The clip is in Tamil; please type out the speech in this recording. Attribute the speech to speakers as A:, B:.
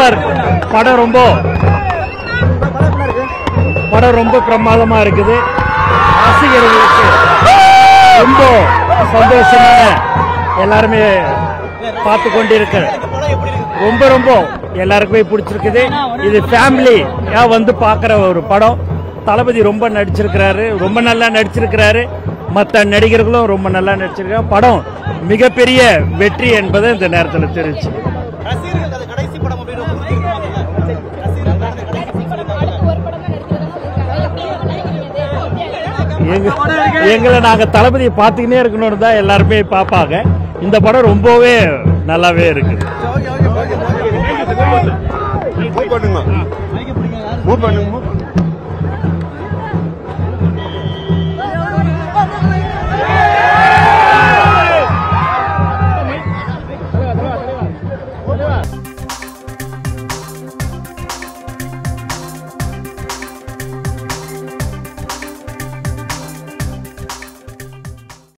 A: சூப்பர் படம் ரொம்ப படம் ரொம்ப பிரமாதமா இருக்குது ரசிகர்களுக்கு ரொம்ப சந்தோஷமான எல்லாருமே பார்த்து கொண்டிருக்க ரொம்ப ரொம்ப எல்லாருக்குமே பிடிச்சிருக்குது இது ஃபேமிலி வந்து பார்க்குற ஒரு படம் தளபதி ரொம்ப நடிச்சிருக்கிறாரு ரொம்ப நல்லா நடிச்சிருக்கிறாரு மற்ற நடிகர்களும் ரொம்ப நல்லா நடிச்சிருக்காங்க படம் மிகப்பெரிய வெற்றி என்பதை இந்த நேரத்தில் தெரிவிச்சு
B: ரசிகர்கள் அது கடைசி படம் அப்படின்னு ரொம்ப முக்கியமானது. ரசிகர்கள் தான் அது கடைசி படம் சொல்லியிருக்காங்க.
C: ஒரு படம் தான் நடிச்சிருக்காங்க எப்படி
A: எங்க- எங்களை நாங்க தளபதியை பார்த்துக்கினே இருக்கணும்னு தான் எல்லாருமே பார்ப்பாங்க இந்த படம் ரொம்பவே நல்லாவே இருக்குது
D: மூவ் பண்ணுங்க மூவ் பண்ணுங்க move.